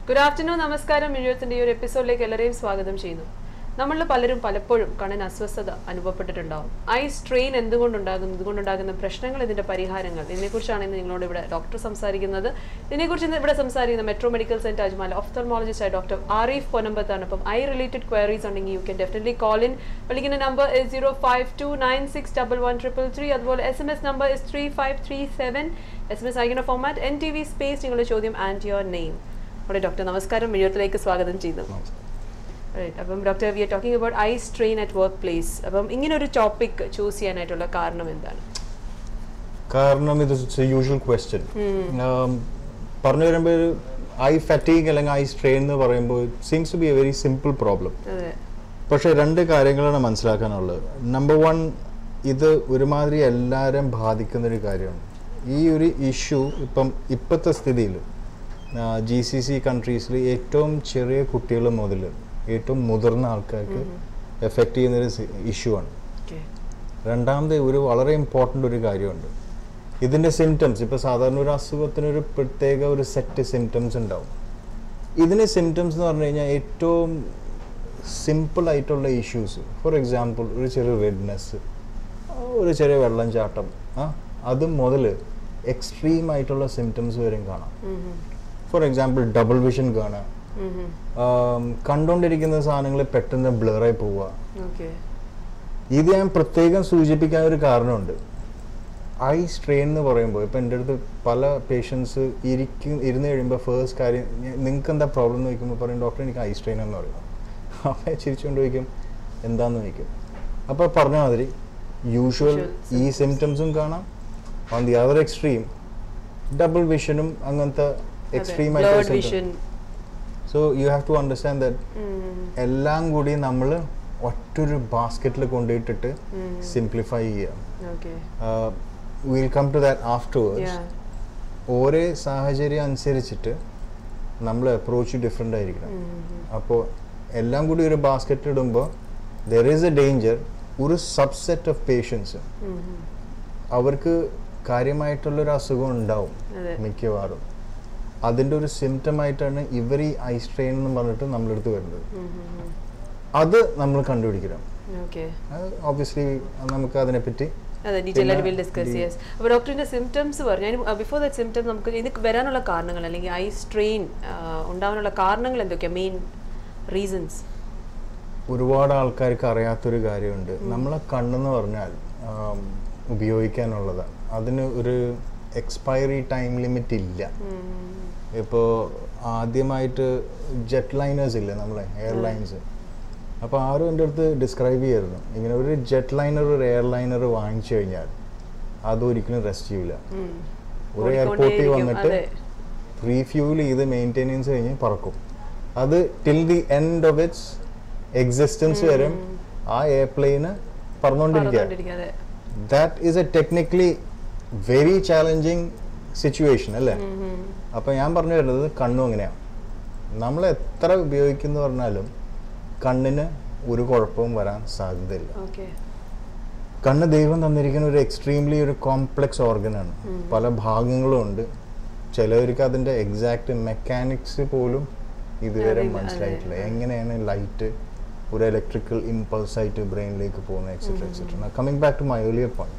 Good afternoon നമസ്കാരം എഴുപത്തിൻ്റെ ഈ ഒരു എപ്പിസോഡിലേക്ക് എല്ലാവരെയും സ്വാഗതം ചെയ്യുന്നു നമ്മളിൽ പലരും പലപ്പോഴും കണ്ണിന് അസ്വസ്ഥത അനുഭവപ്പെട്ടിട്ടുണ്ടാവും ഐ സ്ട്രെയിൻ എന്തുകൊണ്ടുണ്ടാകുന്നു ഇതുകൊണ്ടുണ്ടാകുന്ന പ്രശ്നങ്ങൾ ഇതിന്റെ പരിഹാരങ്ങൾ ഇതിനെക്കുറിച്ചാണ് ഇന്ന് നിങ്ങളോട് ഇവിടെ ഡോക്ടർ സംസാരിക്കുന്നത് ഇതിനെക്കുറിച്ച് ഇന്ന് ഇവിടെ സംസാരിക്കുന്ന metro medical centre Ajmal ophthalmologist ആയ ഡോക്ടർ ആരിഫ് പൊനമ്പത്താണ് അപ്പം ഐ റിലേറ്റഡ് ക്വയറീസ് ഉണ്ടെങ്കിൽ you can definitely call in വിളിക്കുന്ന number zero five two nine six double one triple three അതുപോലെ S M S number is three five three seven S M S അയക്കുന്ന format N T V space നിങ്ങളുടെ ചോദ്യം and your name അവിടെ doctor നമസ്കാരം എഴുപത്തിലേക്ക് സ്വാഗതം ചെയ്തു Right. അപ്പം doctor we are talking about eye strain at work place അപ്പം ഇങ്ങനെ ഒരു ടോപ്പിക് ചൂസ് ചെയ്യാനായിട്ടുള്ള കാരണം എന്താണ് കാരണം ഇത് യൂഷ്വൽ ക്വസ്റ്റ്യൻ പറഞ്ഞു വരുമ്പോൾ ഐ ഫറ്റീഗ് അല്ലെങ്കിൽ ഐ സ്ട്രെയിൻ എന്ന് പറയുമ്പോൾ seems to be a very simple problem അതെ പക്ഷേ രണ്ട് കാര്യങ്ങളാണ് മനസ്സിലാക്കാനുള്ളത് നമ്പർ വൺ ഇത് ഒരുമാതിരി എല്ലാവരും ബാധിക്കുന്ന ഒരു കാര്യമാണ് ഈ ഒരു ഇഷ്യൂ ഇപ്പം ഇപ്പോഴത്തെ സ്ഥിതിയിൽ ജി സി സി കൺട്രീസിൽ ഏറ്റവും ചെറിയ കുട്ടികൾ മുതൽ ഏറ്റവും മുതിർന്ന ആൾക്കാർക്ക് എഫക്റ്റ് ചെയ്യുന്നൊരു ഇഷ്യൂ ആണ് ഓക്കെ രണ്ടാമത് ഒരു വളരെ ഇമ്പോർട്ടൻ്റ് ഒരു കാര്യമുണ്ട് ഇതിൻ്റെ സിംറ്റംസ് ഇപ്പോൾ സാധാരണ ഒരു അസുഖത്തിനൊരു പ്രത്യേക ഒരു സെറ്റ് സിംറ്റംസ് ഉണ്ടാവും ഇതിന് സിംറ്റംസ് എന്ന് പറഞ്ഞു കഴിഞ്ഞാൽ ഏറ്റവും സിമ്പിൾ ആയിട്ടുള്ള ഇഷ്യൂസ് ഫോർ എക്സാമ്പിൾ ഒരു ചെറിയ റെഡ്നെസ് ഒരു ചെറിയ വെള്ളം ചാട്ടം ആ അത് മുതൽ എക്സ്ട്രീം ആയിട്ടുള്ള സിംറ്റംസ് വരെയും കാണാം ഫോർ എക്സാമ്പിൾ ഡബിൾ വിഷൻ കാണാം ആം, കണ്ടുകൊണ്ടിരിക്കുന്ന സാധനങ്ങൾ പെട്ടെന്ന് ബ്ലറായി പോവുക ഓക്കെ ഇത് ഞാൻ പ്രത്യേകം സൂചിപ്പിക്കാൻ ഒരു കാരണമുണ്ട് ഐ സ്ട്രെയിൻ എന്ന് പറയുമ്പോൾ ഇപ്പം എൻ്റെ അടുത്ത് പല പേഷ്യൻസ് ഇരിക്കും ഇരുന്ന് കഴിയുമ്പോൾ ഫേസ്റ്റ് കാര്യം നിങ്ങൾക്ക് എന്താ പ്രോബ്ലം എന്ന് ചോദിക്കുമ്പോൾ പറയും ഡോക്ടർ എനിക്ക് ഐ സ്ട്രെയിൻ എന്ന് പറയും അപ്പം ചിരിച്ചുകൊണ്ട് ചോദിക്കും എന്താന്ന് ചോദിക്കും അപ്പോൾ പറഞ്ഞ മാതിരി യൂഷ്വൽ Usual ഈ സിംറ്റംസും കാണാം on the other extreme double വിഷനും അങ്ങനത്തെ എക്സ്ട്രീം ബ്ലഡ് ആയിട്ട് vision so you have to understand that എല്ലാം കൂടി നമ്മൾ ഒറ്റൊരു ബാസ്ക്കറ്റിൽ കൊണ്ടുപോയിട്ടിട്ട് സിംപ്ലിഫൈ ചെയ്യാം okay will come to that afterwards yeah ഓരോ സാഹചര്യം അനുസരിച്ചിട്ട് നമ്മൾ അപ്രോച്ച് ഡിഫറെൻ്റ് ആയിരിക്കണം അപ്പോൾ എല്ലാം കൂടി ഒരു ബാസ്ക്കറ്റ് ഇടുമ്പോൾ ദർ ഈസ് എ ഡേഞ്ചർ ഒരു സബ്സെറ്റ് ഓഫ് പേഷ്യൻസ് അവർക്ക് കാര്യമായിട്ടുള്ളൊരു അസുഖം ഉണ്ടാവും അതെ. മിക്കവാറും അതിൻ്റെ ഒരു സിംറ്റം ആയിട്ടാണ് ഇവർ ഈ ഐ സ്ട്രെയിൻ എന്ന് പറഞ്ഞിട്ട് നമ്മളെടുത്ത് വരുന്നത് അത് നമ്മൾ കണ്ടുപിടിക്കണം ഓക്കെ ഓബിയസ്ലി നമുക്ക് അതിനെപ്പറ്റി അതെ ഡീറ്റെയിൽ ആയിട്ട് പിന്നെ വിൽ ഡിസ്കസ് ഈ- യെസ് അപ്പോൾ ഡോക്ടറിന്റെ സിംറ്റംസ് പറഞ്ഞു ബിഫോർ ദാറ്റ് സിംറ്റം നമുക്ക് ഇത് വരാനുള്ള കാരണങ്ങൾ അല്ലെങ്കിൽ ഐ സ്ട്രെയിൻ ഉണ്ടാവാനുള്ള കാരണങ്ങൾ എന്തൊക്കെയാണ് മെയിൻ റീസൺസ് ഒരുപാട് ആൾക്കാർക്ക് അറിയാത്തൊരു കാര്യമുണ്ട് നമ്മളെ കണ്ണെന്ന് പറഞ്ഞാൽ ആം, ഉപയോഗിക്കാനുള്ളതാണ് അതിന് ഒരു എക്സ്പയറി ടൈം ലിമിറ്റ് ഇല്ല ഇപ്പോൾ ആദ്യമായിട്ട് ജെറ്റ് ലൈനേഴ്സ് ഇല്ലേ നമ്മളെ എയർലൈൻസ് അപ്പോൾ ആരും എൻ്റെ അടുത്ത് ഡിസ്ക്രൈബ് ചെയ്യായിരുന്നു ഇങ്ങനെ ഒരു ജെറ്റ് ലൈനർ ഒരു എയർലൈനർ വാങ്ങിച്ചു കഴിഞ്ഞാൽ അതൊരിക്കലും റെസ്റ്റ് ചെയ്യില്ല ഒരു എയർപോർട്ടിൽ ഓടിക്കൊണ്ടേയിരിക്കും, വന്നിട്ട് അതെ. റീഫ്യൂൽ ചെയ്ത് മെയിൻ്റെനൻസ് കഴിഞ്ഞ് പറക്കും അത് till the end of its existence വരെ ആ എയർപ്ലെയിന് പറന്നുകൊണ്ടിരിക്കുക പറഞ്ഞുകൊണ്ടിരിക്കുക അതെ that is a technically very challenging situation അല്ലേ അപ്പോൾ ഞാൻ പറഞ്ഞു വരുന്നത് കണ്ണും അങ്ങനെയാണ് നമ്മൾ എത്ര ഉപയോഗിക്കുന്നു പറഞ്ഞാലും കണ്ണിന് ഒരു കുഴപ്പവും വരാൻ സാധ്യതയില്ല ഓക്കെ കണ്ണ് ദൈവം തന്നിരിക്കുന്ന ഒരു എക്സ്ട്രീംലി ഒരു കോംപ്ലക്സ് ഓർഗനാണ് പല ഭാഗങ്ങളും ഉണ്ട് ചിലവർക്ക് അതിൻ്റെ എക്സാക്ട് മെക്കാനിക്സ് പോലും ഇതുവരെ അറിയില്ല, മനസ്സിലായിട്ടില്ല അതെ. എങ്ങനെയാണ് ലൈറ്റ് ഒരു ഇലക്ട്രിക്കൽ ഇമ്പൾസ് ആയിട്ട് ബ്രെയിനിലേക്ക് പോകുന്നത് etcetera etcetera coming back to my earlier point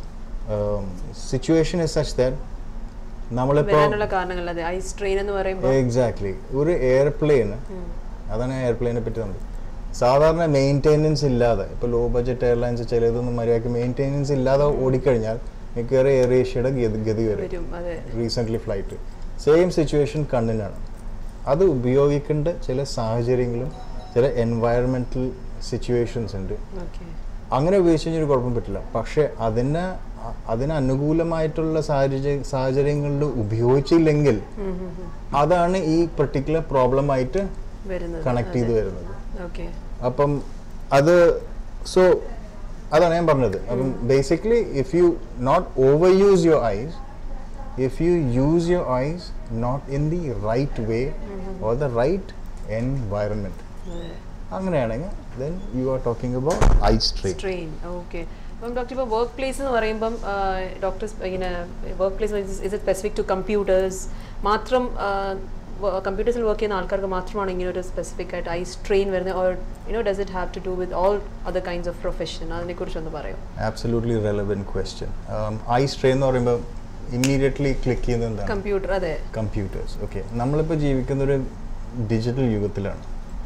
situation is such that നമ്മളിപ്പോൾ വരാനുള്ള കാരണങ്ങൾ അതെ ഐ സ്ട്രെയിൻ എന്ന് പറയുമ്പോൾ എക്സാക്ട്ലി ഒരു എയർപ്ലെയിൻ അതാണ് എയർപ്ലെയിനെ പറ്റി നമ്മൾ സാധാരണ മെയിൻ്റെനൻസ് ഇല്ലാതെ ഇപ്പോൾ ലോ ബഡ്ജറ്റ് എയർലൈൻസ് ചിലതൊന്നും മര്യാദക്ക് മെയിൻ്റെനൻസ് ഇല്ലാതെ ഓടിക്കഴിഞ്ഞാൽ മിക്കവാറും എയർ ഏഷ്യയുടെ ഗതി ഗതി വരും വരും അതെ റീസെൻ്റ്ലി ഫ്ലൈറ്റ് സെയിം സിറ്റുവേഷൻ കണ്ണിനാണ് അത് ഉപയോഗിക്കേണ്ട ചില സാഹചര്യങ്ങളും ചില എൻവയറമെൻറ്റൽ സിറ്റുവേഷൻസ് ഉണ്ട് ഓക്കെ അങ്ങനെ ഉപയോഗിച്ച് കഴിഞ്ഞാൽ ഒരു കുഴപ്പം പറ്റില്ല പക്ഷെ അതിന് അ- അതിന് അനുകൂലമായിട്ടുള്ള സാഹചര്യ സാഹചര്യങ്ങളിൽ ഉപയോഗിച്ചില്ലെങ്കിൽ അതാണ് ഈ പെർട്ടിക്കുലർ പ്രോബ്ലം ആയിട്ട് വരുന്നത് കണക്ട് ചെയ്ത് വരുന്നത് ഓക്കെ അപ്പം അത് സോ അതാണ് ഞാൻ പറഞ്ഞത് അപ്പം basically if you not over use your eyes if you use your eyes not in the right way or the right environment അതെ അങ്ങനെയാണെങ്കിൽ then you are talking about eye strain strain okay അപ്പം doctor ഇപ്പോൾ work place എന്ന് പറയുമ്പം doctors ഇങ്ങനെ work place is it specific to computers മാത്രം കമ്പ്യൂട്ടേഴ്സിൽ work ചെയ്യുന്ന ആൾക്കാർക്ക് മാത്രമാണ് ഇങ്ങനെ ഒരു സ്പെസിഫിക് ആയിട്ട് ഐ സ്ട്രെയിൻ വരുന്നത് or you know does it have to do with all other kinds of profession അതിനെക്കുറിച്ച് ഒന്ന് പറയോ absolutely relevant question eye strain എന്ന് പറയുമ്പോൾ ഇമ്മീഡിയറ്റ്ലി ക്ലിക്ക് ചെയ്യുന്നത് എന്താണ് കമ്പ്യൂട്ടർ അതെ കമ്പ്യൂട്ടേഴ്സ് ഓക്കെ നമ്മളിപ്പോൾ ജീവിക്കുന്ന ഒരു ഡിജിറ്റൽ യുഗത്തിലാണ്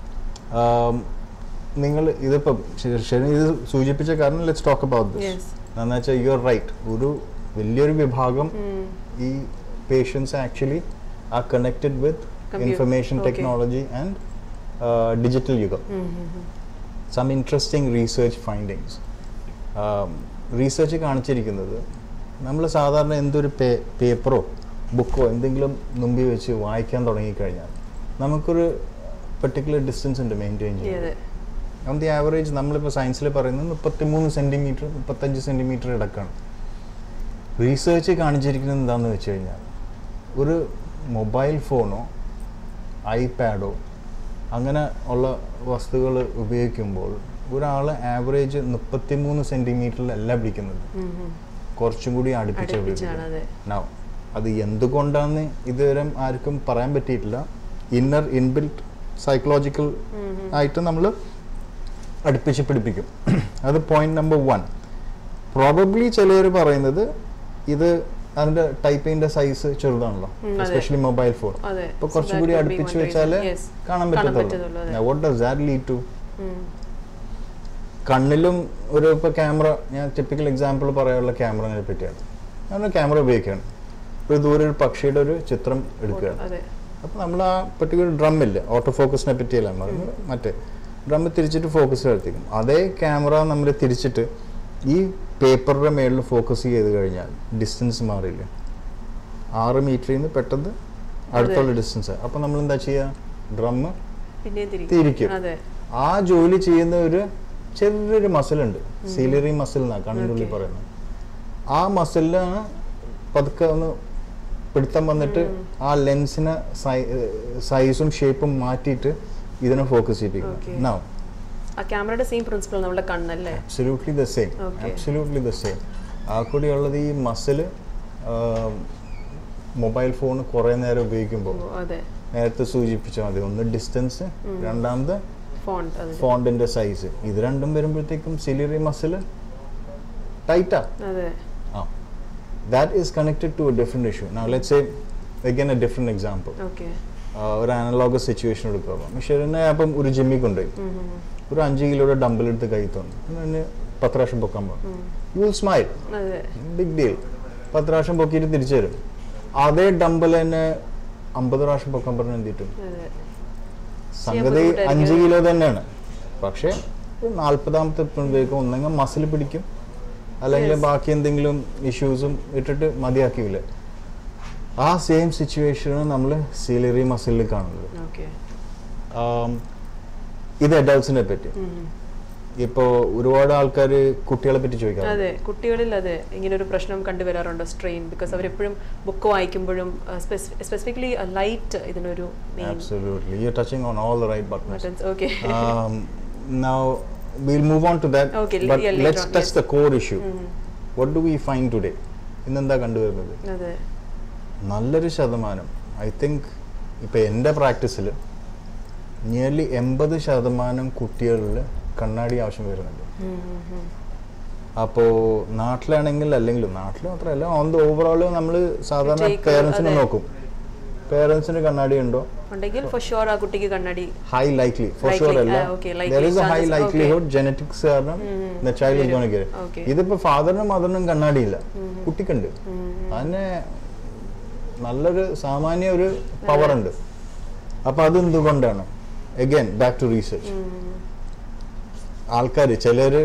നിങ്ങൾ ഇതിപ്പം ശരി- ശരി ഇത് സൂചിപ്പിച്ച കാരണം let's talk about this Yes. എന്ന് വെച്ചാൽ യു ആർ റൈറ്റ് ഒരു വലിയൊരു വിഭാഗം ഈ patients actually are connected with Compu- information okay. Technology and digital യുഗം some interesting research findings research കാണിച്ചിരിക്കുന്നത് നമ്മൾ സാധാരണ എന്തൊരു പേ പേപ്പറോ ബുക്കോ എന്തെങ്കിലും മുമ്പിൽ വെച്ച് വായിക്കാൻ തുടങ്ങിക്കഴിഞ്ഞാൽ നമുക്കൊരു പെർട്ടിക്കുലർ ഡിസ്റ്റൻസ് ഉണ്ട് മെയിൻറ്റെയിൻ ചെയ്യാൻ അതെ ഓൺ ദി ആവറേജ് നമ്മളിപ്പോൾ സയൻസിൽ പറയുന്നത് മുപ്പത്തിമൂന്ന് സെൻറ്റിമീറ്റർ മുപ്പത്തഞ്ച് സെൻറ്റിമീറ്റർ ഇടക്കാണ് റീസേർച്ച് കാണിച്ചിരിക്കുന്നത് എന്താണെന്ന് വെച്ച് കഴിഞ്ഞാൽ ഒരു മൊബൈൽ ഫോണോ ഐപാഡോ അങ്ങനെ ഉള്ള വസ്തുക്കൾ ഉപയോഗിക്കുമ്പോൾ ഒരാൾ ആവറേജ് മുപ്പത്തിമൂന്ന് സെൻറ്റിമീറ്ററിലല്ല പിടിക്കുന്നത് കുറച്ചും കൂടി അടുപ്പിച്ച് അടുപ്പിച്ചാണ് അതെ Now, അത് എന്തുകൊണ്ടാന്ന് ഇതുവരെ ആർക്കും പറയാൻ പറ്റിയിട്ടില്ല ഇന്നർ ഇൻബിൽറ്റ് സൈക്കോളജിക്കൽ ആയിട്ട് നമ്മൾ അടുപ്പിച്ച് പിടിപ്പിക്കും അത് പോയിന്റ് നമ്പർ വൺ പ്രോബബ്ലി ചിലർ പറയുന്നത് ഇത് അതിന്റെ ടൈപ്പിന്റെ സൈസ് ചെറുതാണല്ലോ ഉം, അതെ. എസ്പെഷ്യലി മൊബൈൽ ഫോൺ അതെ അപ്പൊ So കുറച്ചും that കൂടി could be അടുപ്പിച്ച് one വെച്ചാൽ reason. Yes. കാണാൻ കാണാൻ പറ്റത്തുള്ളൂ പറ്റത്തുള്ളൂ, അതെ. What does that lead to um. കണ്ണിലും ഒരു ഇപ്പോൾ ക്യാമറ ഞാൻ ടിപ്പിക്കൽ എക്സാമ്പിൾ പറയാനുള്ള ക്യാമറനെ പറ്റിയാണ് ഞാൻ ക്യാമറ ഉപയോഗിക്കുകയാണ് ഒരു ദൂരെ ഒരു പക്ഷിയുടെ ഒരു ചിത്രം എടുക്കുകയാണ് അതെ അപ്പോൾ നമ്മൾ ആ പർട്ടിക്കുലർ ഡ്രമ്മില്ല ഓട്ടോ ഫോക്കസിനെ പറ്റിയല്ല പറയുന്നത് മറ്റേ ഡ്രമ്മ് തിരിച്ചിട്ട് ഫോക്കസ് നടത്തിക്കും അതേ ക്യാമറ നമ്മൾ തിരിച്ചിട്ട് ഈ പേപ്പറിൻ്റെ മേളിൽ ഫോക്കസ് ചെയ്ത് കഴിഞ്ഞാൽ ഡിസ്റ്റൻസ് മാറില്ല ആറ് മീറ്ററിൽ നിന്ന് പെട്ടെന്ന് അടുത്തുള്ള ഡിസ്റ്റൻസ് അപ്പോൾ നമ്മൾ എന്താ ചെയ്യുക ഡ്രമ്മ് പിന്നെയും തിരിക്കും തിരിക്കും അതെ ആ ജോലി ചെയ്യുന്ന ഒരു ചെറിയൊരു മസിലുണ്ട് സീലറി മസിൽ എന്നാണ് കണ്ണിനുള്ളിൽ Okay. പറയുന്നത് ആ മസിലിനാണ് പതുക്കെ ഒന്ന് പിടുത്തം വന്നിട്ട് ആ ലെൻസിനെ സൈസും ഷേപ്പും മാറ്റിയിട്ട് ഇതിനെ ഫോക്കസ് Okay. ചെയ്യിപ്പിക്കുന്നത് നൗ ആ ക്യാമറയുടെ സെയിം പ്രിൻസിപ്പിൾ നമ്മുടെ കണ്ണല്ലേ absolutely the same Okay. Absolutely the same ആ കൂടിയുള്ളത് ഈ മസിൽ മൊബൈൽ ഫോൺ കുറേ നേരം ഉപയോഗിക്കുമ്പോൾ ഓ, അതെ നേരത്തെ സൂചിപ്പിച്ചാൽ മതി ഒന്ന് ഡിസ്റ്റൻസ് രണ്ടാമത് ഫോണ്ട് അതെ ഫോണ്ടിന്റെ സൈസ് ഇത് രണ്ടും വരുമ്പോഴത്തേക്കും സിലിറി മസിൽ ടൈറ്റാ അതെ ആ that is connected to a different issue now let's say again a different example okay ആ, ഒരു അനലോഗസ് സിറ്റുവേഷൻ എടുക്കുക മിഷേറിനെ അപ്പം ഒരു ജിമ്മിൽ കൊണ്ടുപോയി ഒരു അഞ്ച് കിലോയുടെ ഡമ്പൽ എടുത്ത് കൈ തന്നു പിന്നെ പത്ത് പ്രാവശ്യം പൊക്കാൻ പോകും യു വിൽ സ്മൈൽ അതെ ബിഗ് ഡീൽ പത്ത് പ്രാവശ്യം പൊക്കിയിട്ട് തിരിച്ചു തരും അതേ ഡമ്പൽ തന്നെ അമ്പത് പ്രാവശ്യം പൊക്കാൻ പറഞ്ഞ് എന്ത് കിട്ടും അതെ സംഗതി ബുദ്ധിമുട്ടായിരിക്കും. അഞ്ച് കിലോ തന്നെയാണ് പക്ഷേ ഒരു നാൽപ്പതാമത്തെ എത്തുമ്പോഴേക്കും ഒന്നെങ്കിൽ മസിൽ പിടിക്കും അല്ലെങ്കിൽ Yes. ബാക്കി എന്തെങ്കിലും ഇഷ്യൂസും ഇട്ടിട്ട് മതിയാക്കിയില്ല ആ സെയിം സിറ്റുവേഷനാണ് നമ്മൾ സീലറി മസിലിൽ കാണുന്നത് ഓക്കെ ആം, ഇത് അഡൾട്ട്സിനെ പറ്റി ഇപ്പോൾ ഒരുപാട് ആൾക്കാർ കുട്ടികളെ പറ്റി ചോദിക്കാറ് അതെ കുട്ടികളിൽ അതെ ഇങ്ങനെ ഒരു പ്രശ്നം കണ്ടുവരാറുണ്ട് സ്ട്രെയിൻ ബിക്കോസ് അവരെപ്പോഴും ബുക്ക് വായിക്കുമ്പോഴും സ്പെസിഫിക്കലി ലൈറ്റ് ഇതിനൊരു main Absolutely. You're touching on all the right buttons. Buttons okay um, now we'll move on to that. Okay, but yeah, later let's on, touch yes. the core issue. What do we find today? ഇന്നെന്താ കണ്ടുവരുന്നത് അതെ നല്ലൊരു ശതമാനം I think ഇപ്പം എൻ്റെ പ്രാക്ടീസിൽ nearly എൺപത് ശതമാനം കുട്ടികളിൽ കണ്ണാടി ആവശ്യം വരുന്നുണ്ട് അപ്പോൾ നാട്ടിലാണെങ്കിൽ അല്ലെങ്കിലും നാട്ടിൽ മാത്രമല്ല ഓൺ ദ ഓവറോൾ നമ്മൾ സാധാരണ take, പേരൻസിനെ അതെ. നോക്കും പേരൻസിന് കണ്ണാടി ഉണ്ടോ ഉണ്ടെങ്കിൽ ഫോർ ഷുവർ ആ കുട്ടിക്ക് കണ്ണാടി high likely for Likely, sure അല്ല ah, okay, likely there is a high chances, likelihood genetics കാരണം the child is going to get it Okay. ഇതിപ്പോ ഫാദറിനും മദറിനും കണ്ണാടിയില്ല കുട്ടിക്കുണ്ട് അതിന് നല്ലൊരു സാമാന്യ ഒരു പവർ ഉണ്ട് അപ്പൊ അത് എന്തുകൊണ്ടാണ് അഗൈൻ ബാക്ക് ടു റീസെർച്ച് ആൾക്കാർ ചിലര്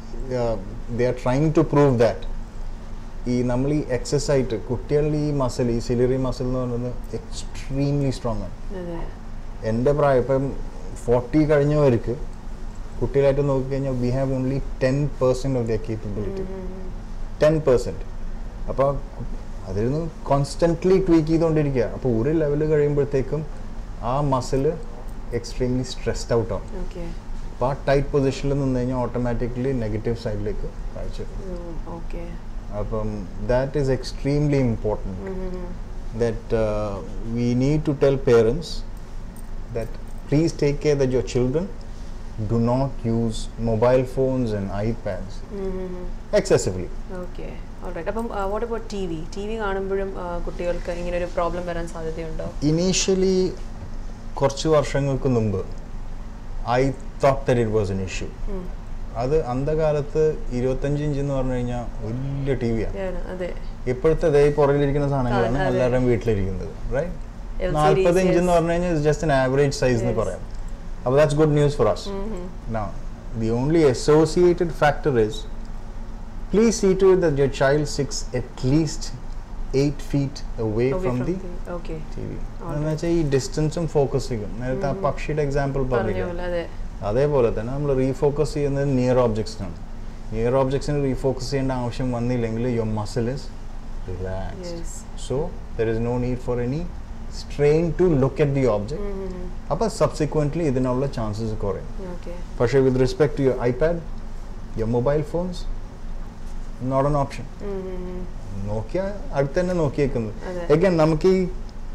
they are trying to prove that ഈ നമ്മൾ ഈ എക്സസ് ആയിട്ട് കുട്ടികളുടെ ഈ മസിൽ ഈ സിലിറി മസിൽ എന്ന് പറയുന്നത് എക്സ്ട്രീംലി സ്ട്രോങ് ആണ് അതെ എൻ്റെ പ്രായം ഇപ്പം ഫോർട്ടി കഴിഞ്ഞവർക്ക് കുട്ടികളായിട്ട് നോക്കിക്കഴിഞ്ഞാൽ we have only ten percent of their capability ten percent അപ്പോൾ അതിൽ നിന്ന് കോൺസ്റ്റൻ്റ്ലി ട്വീക്ക് ചെയ്തുകൊണ്ടിരിക്കുക അപ്പോൾ ഒരു ലെവൽ കഴിയുമ്പോഴത്തേക്കും ആ മസിൽ എക്സ്ട്രീംലി സ്ട്രെസ്ഡ് ഔട്ട് ആവും ഓക്കെ അപ്പോൾ ആ ടൈറ്റ് പൊസിഷനിൽ നിന്ന് കഴിഞ്ഞാൽ ഓട്ടോമാറ്റിക്കലി നെഗറ്റീവ് സൈഡിലേക്ക് കാഴ്ച വരും ഓക്കെ അപ്പം that is extremely important that uh, we need to tell parents that please take care that your children do not use mobile phones and iPads excessively. Okay alright അപ്പം what about T V T V കാണുമ്പോഴും ആ, കുട്ടികൾക്ക് ഇങ്ങനെ ഒരു problem വരാൻ സാധ്യതയുണ്ടോ initially കുറച്ച് വർഷങ്ങൾക്ക് മുമ്പ് I thought that it was an issue um. അത് അന്ധകാലത്ത് ഇരുപത്തഞ്ച് ഇഞ്ച് എന്ന് പറഞ്ഞു കഴിഞ്ഞാൽ വലിയ ടി വിയാണ് Yeah, അതെ ഇപ്പോഴത്തെ ദേ പുറകിലിരിക്കുന്ന സാധനങ്ങളാണ് അതെ. എല്ലാവരുടെയും വീട്ടിലിരിക്കുന്നത് റൈറ്റ് LCDs, നാൽപ്പത് ഇഞ്ച് എന്ന് yes. പറഞ്ഞു കഴിഞ്ഞാൽ ജസ്റ്റ് എൻ ആവറേജ് സൈസ് എന്ന് Yes. പറയാം അപ്പോൾ that's good news for us um, um. Now, the only associated factor is please see to it that your child sits at least eight feet away, Away from, the okay TV. Alright. എന്ന് വെച്ചാൽ ഈ ഡിസ്റ്റൻസും ഫോക്കസിങ്ങും നേരത്തെ ആ Mhm. പക്ഷിയുടെ example പറഞ്ഞ പറഞ്ഞില്ല പോലെ അതെ അതേപോലെ തന്നെ നമ്മൾ റീഫോക്കസ് ചെയ്യുന്നത് നിയർ ഓബ്ജക്ട്സിനാണ് നിയർ ഓബ്ജക്ട്സിന് റീഫോക്കസ് ചെയ്യേണ്ട ആവശ്യം വന്നില്ലെങ്കിൽ your muscle is relaxed yes so there is no need for any strain to look at the object അപ്പോൾ സബ്സിക്വൻ്റ്ലി ഇതിനുള്ള ചാൻസസ് കുറയും ഓക്കെ പക്ഷേ with respect to your iPad your mobile phones not an option നോക്കിയ അടുത്ത് തന്നെ നോക്കിയേക്കുന്നത് അതെ. Again നമുക്ക് ഈ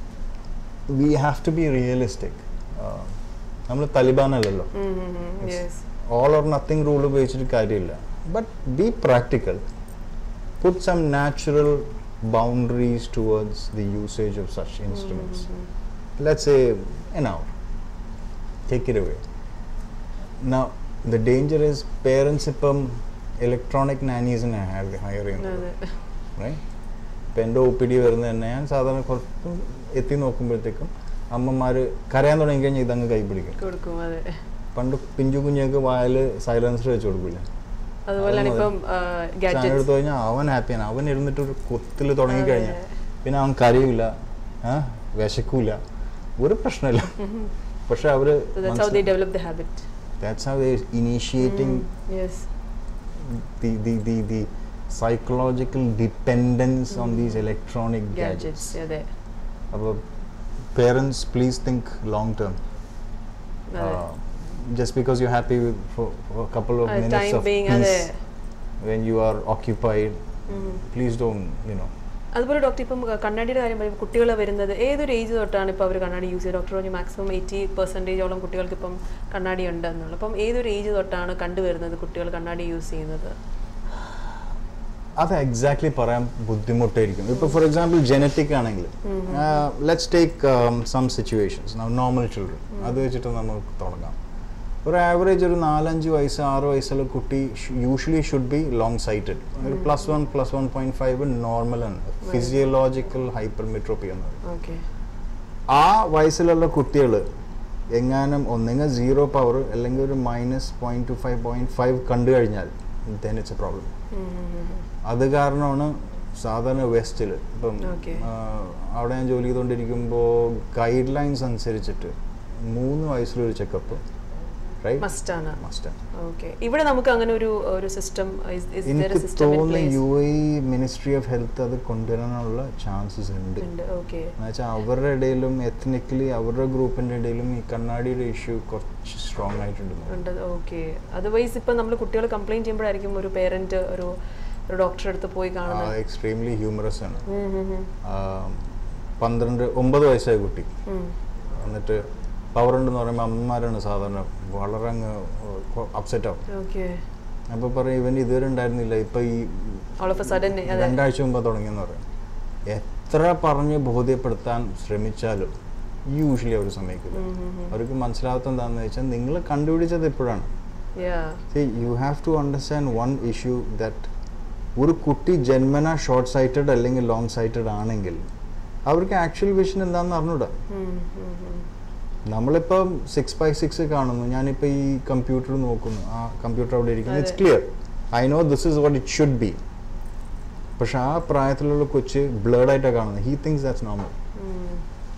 we have to be realistic നമ്മൾ തലിബാൻ അല്ലല്ലോ yes all or nothing rule ഉപയോഗിച്ചിട്ട് കാര്യമില്ല but be practical put some natural boundaries towards the usage of such instruments let's say an hour take it away now the danger is parents ഇപ്പം electronic നാനീസിനെ hire ചെയ്യുന്നത് അതെ right ഇപ്പം എൻ്റെ O P D വരുന്നത് തന്നെ ഞാൻ സാധാരണ കുറച്ച് എത്തി നോക്കുമ്പോഴത്തേക്കും അമ്മമാർ കരയാൻ തുടങ്ങി കഴിഞ്ഞാൽ ഇതങ്ങ് കൈ പിടിക്കും കൊടുക്കും അതെ പണ്ട് പിഞ്ചു കുഞ്ഞൊക്കെ വായിൽ സൈലൻസർ വെച്ച് കൊടുക്കില്ല അതുപോലെയാണ് അത് ഇപ്പം സാധനം ഗാഡ്ജറ്റ്സ് എടുത്തു കഴിഞ്ഞാൽ അവൻ ഹാപ്പിയാണ് അവൻ ഇരുന്നിട്ട് ഒരു കൊത്തിൽ തുടങ്ങി കഴിഞ്ഞാൽ പിന്നെ അവൻ കരയില്ല ആ വിശക്കൂല ഒരു പ്രശ്നമില്ല പക്ഷെ അവര് that's how they develop the habit that's how they initiating yes the, the the the psychological dependence on these electronic gadgets gadgets അതെ അപ്പോൾ parents please think long term അതെ uh, just because you're happy with for, for a couple of Uh, minutes time of being peace അതെ when you are occupied ഉം. please don't you know അതുപോലെ doctor ഇപ്പം ക- കണ്ണാടിയുടെ കാര്യം പറയുമ്പോൾ കുട്ടികൾ വരുന്നത് ഏതൊരു ഏജ് തൊട്ടാണ് ഇപ്പോൾ അവർ കണ്ണാടി യൂസ് ചെയ്യുക ഡോക്ടർ പറഞ്ഞു മാക്സിമം എയ്റ്റി പെർസെൻറ്റേജോളം കുട്ടികൾക്ക് ഇപ്പം കണ്ണാടി ഉണ്ട് എന്നുള്ളത് അപ്പം ഏതൊരു ഏജ് തൊട്ടാണ് കണ്ടുവരുന്നത് കുട്ടികൾ കണ്ണാടി യൂസ് ചെയ്യുന്നത് അത് എക്സാക്ട്ലി പറയാൻ ബുദ്ധിമുട്ടായിരിക്കും ഇപ്പോൾ ഫോർ എക്സാമ്പിൾ ജനറ്റിക് ആണെങ്കിൽ let's take some situations normal children അത് വെച്ചിട്ട് നമുക്ക് തുടങ്ങാം ഒരു ആവറേജ് ഒരു നാലഞ്ച് വയസ്സ് ആറ് വയസ്സുള്ള കുട്ടി usually should be long sighted ഒരു plus one plus one point five നോർമലാണ് ഫിസിയോളജിക്കൽ ഹൈപ്പർമെട്രോപ്പി എന്ന് പറയും ഓക്കെ ആ വയസ്സിലുള്ള കുട്ടികൾ എങ്ങാനും ഒന്നെങ്കിൽ സീറോ പവർ അല്ലെങ്കിൽ ഒരു minus point two five point five കണ്ടു കഴിഞ്ഞാൽ ദെൻ ഇറ്റ്സ് എ പ്രോബ്ലം അത് കാരണമാണ് സാധാരണ വെസ്റ്റിൽ ഇപ്പം Okay. ആ, അവിടെ ഞാൻ ജോലി ചെയ്തുകൊണ്ടിരിക്കുമ്പോൾ ഗൈഡ് ലൈൻസ് അനുസരിച്ചിട്ട് മൂന്ന് വയസ്സിലൊരു ചെക്കപ്പ് റൈറ്റ് മസ്റ്റാണ് മസ്റ്റ് ഓക്കെ ഇവിടെ നമുക്ക് അങ്ങനെ ഒരു ഒരു സിസ്റ്റം എനിക്ക് സിസ്റ്റം തോന്നുന്നു you a ministry of health അത് കൊണ്ടുവരാനുള്ള ചാൻസസ് ഉണ്ട് ഉണ്ട് ഓക്കെ എന്നുവെച്ചാൽ അവരുടെ ഇടയിലും എത്നിക്കലി അവരുടെ ഗ്രൂപ്പിന്റെ ഇടയിലും ഈ കണ്ണാടിയുടെ ഇഷ്യൂ കുറച്ച് സ്ട്രോങ് ആയിട്ടുണ്ട് ഉണ്ട് ഓക്കെ അതർവൈസ് ഇപ്പം നമ്മൾ കുട്ടികൾ കംപ്ലൈൻറ്റ് ചെയ്യുമ്പോഴായിരിക്കും ഒരു പേരൻറ്റ് ഒരു ഒരു ഡോക്ടറെ അടുത്ത് പോയി കാണുന്നത് എക്സ്ട്രീംലി ഹ്യൂമറസ് ആണ് ഉം, ഉം, ഉം. ആ, പന്ത്രണ്ട് ഒമ്പത് വയസ്സായ കുട്ടി ഉം. എന്നിട്ട് പവർ ഉണ്ടെന്ന് പറയുമ്പോൾ അമ്മമാരാണ് സാധാരണ വളരെ അങ്ങ് അപ്സെറ്റ് ആവും ഓക്കെ അപ്പോൾ പറയും ഇവൻ ഇതുവരെ ഉണ്ടായിരുന്നില്ല ഇപ്പം ഈ ഓൾ ഓഫ് എ സഡൻ അതെ രണ്ടാഴ്ച മുമ്പ് തുടങ്ങിയെന്ന് പറയും എത്ര പറഞ്ഞ് ബോധ്യപ്പെടുത്താൻ ശ്രമിച്ചാലും യൂഷ്വലി അവർ സമ്മതിക്കില്ല ഉം, ഉം, ഉം. അവർക്ക് മനസ്സിലാവാത്ത എന്താണെന്ന് വെച്ചാൽ നിങ്ങൾ കണ്ടുപിടിച്ചത് ഇപ്പോഴാണ് Yeah. You have to understand one issue that ഒരു കുട്ടി ജന്മന ഷോർട്ട് സൈറ്റഡ് അല്ലെങ്കിൽ ലോങ് സൈറ്റഡ് ആണെങ്കിൽ അവർക്ക് ആക്ച്വൽ വിഷൻ എന്താണെന്ന് അറിഞ്ഞൂടാ ഉം, ഉം, ഉം. നമ്മളിപ്പം സിക്സ് ബൈ സിക്സ് കാണുന്നു ഞാനിപ്പോൾ ഈ കമ്പ്യൂട്ടർ നോക്കുന്നു ആ കമ്പ്യൂട്ടർ അവിടെ ഇരിക്കുന്നു ഇറ്റ്സ് അതെ. Clear I know this is what it should be പക്ഷെ ആ പ്രായത്തിലുള്ള കൊച്ച് ബ്ലേഡ് ആയിട്ടാണ് കാണുന്നത് he thinks that's normal um.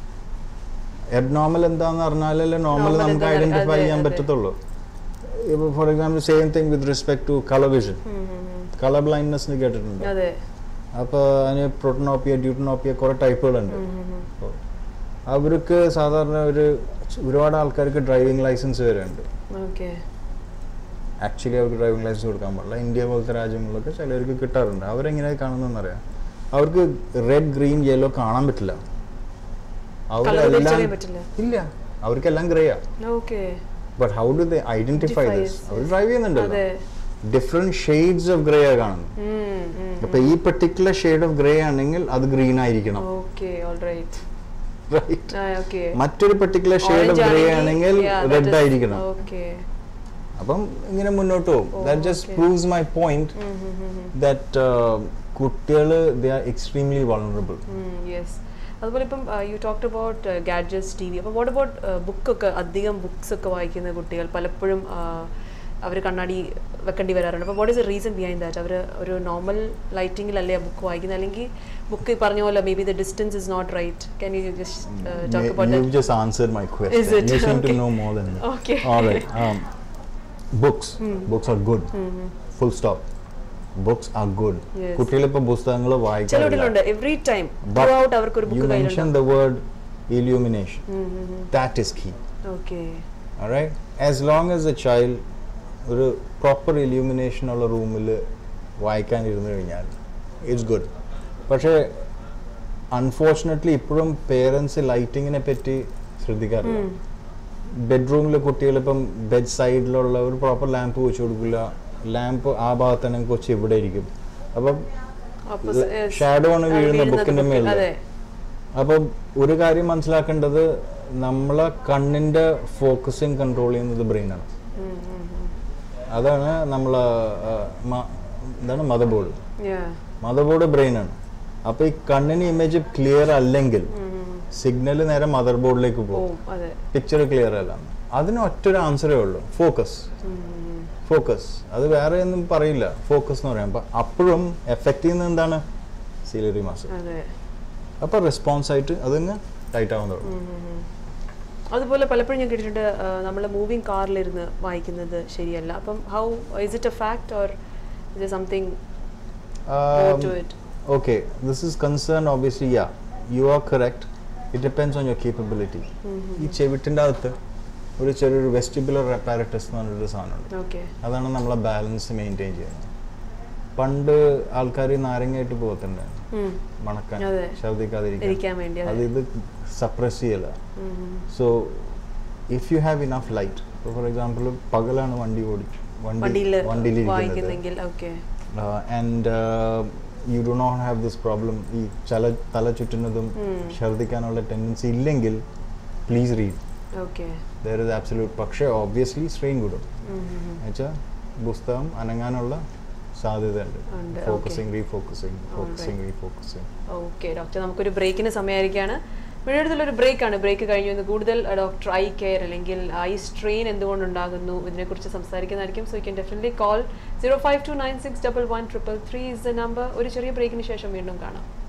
Abnormal എന്താന്ന് അറിഞ്ഞാലല്ലേ നോർമൽ Normal നമുക്ക് എന്താന്ന് ഐഡന്റിഫൈ അതെ, ചെയ്യാൻ അതെ. പറ്റത്തുള്ളൂ ഇപ്പോൾ for example same thing with respect to colour vision um, um, ഉം. കളർ ബ്ലൈൻഡ്നെസ് കേട്ടിട്ടുണ്ട് അതെ അപ്പോൾ അതിന് പ്രോട്ടനോപ്പിയ ഡ്യൂട്ടനോപ്പിയ കുറേ ടൈപ്പുകളുണ്ട് ഉം, ഉം, ഉം. അപ്പോൾ അവർക്ക് സാധാരണ ഒരു ഒരുപാട് ആൾക്കാർക്ക് ഡ്രൈവിംഗ് ലൈസൻസ് വരെ ഉണ്ട് ഓക്കെ ആക്ച്വലി അവർക്ക് ഡ്രൈവിംഗ് ലൈസൻസ് കൊടുക്കാൻ പാടില്ല ഇന്ത്യ പോലത്തെ രാജ്യങ്ങളിലൊക്കെ ചിലർക്ക് കിട്ടാറുണ്ട് അവരെങ്ങനെ കാണുന്നതെന്നറിയാം അവർക്ക് റെഡ് ഗ്രീൻ യെല്ലോ കാണാൻ പറ്റില്ല Colour അവരെല്ലാം തിരിച്ചറിയാൻ പറ്റില്ല ഇല്ല അവർക്കെല്ലാം ഗ്രേയാ okay but how do they identify Identify, this yes, അവർ ഡ്രൈവ് ചെയ്യുന്നുണ്ടല്ലോ അതെ ഡിഫറെന്റ് ഷെയ്ഡ്സ് ഓഫ് ഗ്രേ ആ കാണുന്നത് ഉം, ഉം. അപ്പൊ ഈ പെർട്ടിക്കുലർ ഷെയ്ഡ് ഓഫ് ഗ്രേ ആണെങ്കിൽ അത് ഗ്രീൻ ആയിരിക്കണം ഓക്കെ ഓൾറൈറ്റ് റൈറ്റ് ആ ഓക്കെ മറ്റൊരു പെർട്ടിക്കുലർ ഷെയ്ഡ് ഓഫ് ഗ്രേ ആണെങ്കിൽ റെഡ് ആയിരിക്കണം ഓക്കെ അപ്പം ഇങ്ങനെ മുന്നോട്ട് പോകും that just proves my point that കുട്ടികൾ they are extremely vulnerable yes അതുപോലെ ഇപ്പം you talked about gadgets T V അപ്പോൾ വാട്ട് അബൌട്ട് ബുക്കൊക്കെ അധികം ബുക്സ് ഒക്കെ വായിക്കുന്ന കുട്ടികൾ പലപ്പോഴും അവർ കണ്ണാടി വെക്കേണ്ടി വരാറുണ്ട് അപ്പോൾ what is a reason behind that അവർ ഒരു നോർമൽ ലൈറ്റിങ്ങിലല്ലേ ആ ബുക്ക് വായിക്കുന്നത് അല്ലെങ്കിൽ ബുക്ക് പറഞ്ഞ പോലെ maybe the distance is not right can you just talk about You've just answered my question. Is it? You seem Okay. to know more than me. Okay. All right. Um, books. Books are good. Full stop. Books are good. Yes. കുട്ടികളിപ്പോ പുസ്തകങ്ങൾ ചില വായിക്കാറില്ല കുട്ടികളുണ്ട് every time But throughout അവർക്ക് ഒരു you book mentioned കയ്യിലുണ്ട് the word illumination. That is key. Okay Alright? As long as the child ഒരു proper illumination ഉള്ള റൂമിൽ വായിക്കാൻ ഇരുന്ന് കഴിഞ്ഞാൽ ഇറ്റ്സ് ഗുഡ് പക്ഷേ അൺഫോർച്ചുനേറ്റ്ലി ഇപ്പോഴും പേരൻസ് ലൈറ്റിങ്ങിനെ പറ്റി ശ്രദ്ധിക്കാറില്ല ബെഡ്റൂമിൽ കുട്ടികൾ ഇപ്പം ബെഡ് സൈഡിലുള്ള ഒരു പ്രോപ്പർ ലാമ്പ് വെച്ച് കൊടുക്കില്ല ലാമ്പ് ആ ഭാഗത്ത് തന്നെ കൊച്ചു ഇവിടെ ഇരിക്കും അപ്പം അപ്പൊ ഷാഡോ ആണ് വീഴുന്ന ബുക്കിന്റെ മേളിൽ അതെ അപ്പം ഒരു കാര്യം മനസ്സിലാക്കേണ്ടത് നമ്മളെ കണ്ണിന്റെ ഫോക്കസിങ് കൺട്രോൾ ചെയ്യുന്നത് ബ്രെയിനാണ് ഉം, ഉം, ഉം. അതാണ് നമ്മളെ ആ, മ- എന്താണ് motherboard Yeah. Motherboard ബ്രെയിനാണ് അപ്പോൾ ഈ കണ്ണിന് ഇമേജ് ക്ലിയർ അല്ലെങ്കിൽ ഉം, ഉം. സിഗ്നൽ നേരെ മദർ ബോർഡിലേക്ക് പോകും പോവും അതെ പിക്ചർ ക്ലിയർ അല്ല അതിന് ഒറ്റൊരു ആൻസറേ ഉള്ളൂ ഫോക്കസ് ഉം, ഉം. ഫോക്കസ് അത് വേറെ ഒന്നും പറയില്ല ഫോക്കസ് എന്ന് പറയാം അപ്പം അപ്പോഴും എഫക്റ്റ് ചെയ്യുന്നത് എന്താണ് സീലറി മസിൽ അതെ അപ്പോൾ റെസ്പോൺസ് ആയിട്ട് അതങ്ങ് ടൈറ്റ് ആവാൻ തുടങ്ങും ഉം, ഉം, ഉം. അതുപോലെ പലപ്പോഴും ഞാൻ കേട്ടിട്ടുണ്ട് നമ്മൾ മൂവിങ് കാറിലിരുന്ന് വായിക്കുന്നത് ശരിയല്ല അപ്പം how is it a fact or is something Um, to it okay, this is concerned obviously, yeah. You are correct. It depends on your capability. ഈ ചെവിട്ടിൻ്റെ അകത്ത് ഒരു ചെറിയൊരു വെസ്റ്റിബുലർ റെപ്പാരറ്റസ് എന്ന് പറഞ്ഞൊരു സാധനമുണ്ട് ഓക്കെ അതാണ് നമ്മളെ ബാലൻസ് മെയിൻറ്റെയിൻ ചെയ്യുന്നത് പണ്ട് ആൾക്കാർ നാരങ്ങയായിട്ട് പോകത്തുണ്ട് മണക്കാൻ അതെ. ഛർദിക്കാതിരിക്കാൻ ഇരിക്കാൻ വേണ്ടി അത് അതെ ഇത് സപ്രസ് ചെയ്യല um, um. So if you have enough light for example പകലാണ് വണ്ടി ഓടി വണ്ടി വണ്ടിയിൽ വണ്ടിയിലിരിക്കുന്നത് വായിക്കുന്നെങ്കിൽ okay and you do not have this problem ഈ ചല തല ചുറ്റുന്നതും ഛർദിക്കാനുള്ള ടെൻഡൻസി ഇല്ലെങ്കിൽ please read okay there is absolute പക്ഷേ ഓബ്വിയസ്ലി സ്ട്രെയിൻ കൂടും എന്നുവെച്ചാൽ പുസ്തകം അനങ്ങാനുള്ള സാധ്യതയുണ്ട് ഉണ്ട്, focusing refocusing focusing refocusing okay doctor നമുക്കൊരു ബ്രേക്കിന് സമയമായിരിക്കുകയാണ് വീഴെടുത്തുള്ളൊരു ബ്രേക്കാണ് ബ്രേക്ക് കഴിഞ്ഞു ഇന്ന് കൂടുതൽ ഡോക്ടർ ഐ കെയർ അല്ലെങ്കിൽ ഐ സ്ട്രെയിൻ എന്തുകൊണ്ടുണ്ടാകുന്നു ഇതിനെക്കുറിച്ച് സംസാരിക്കുന്നതായിരിക്കും so you can definitely call zero five two nine six double one triple three is the number ഒരു ചെറിയ ബ്രേക്കിന് ശേഷം വീണ്ടും കാണാം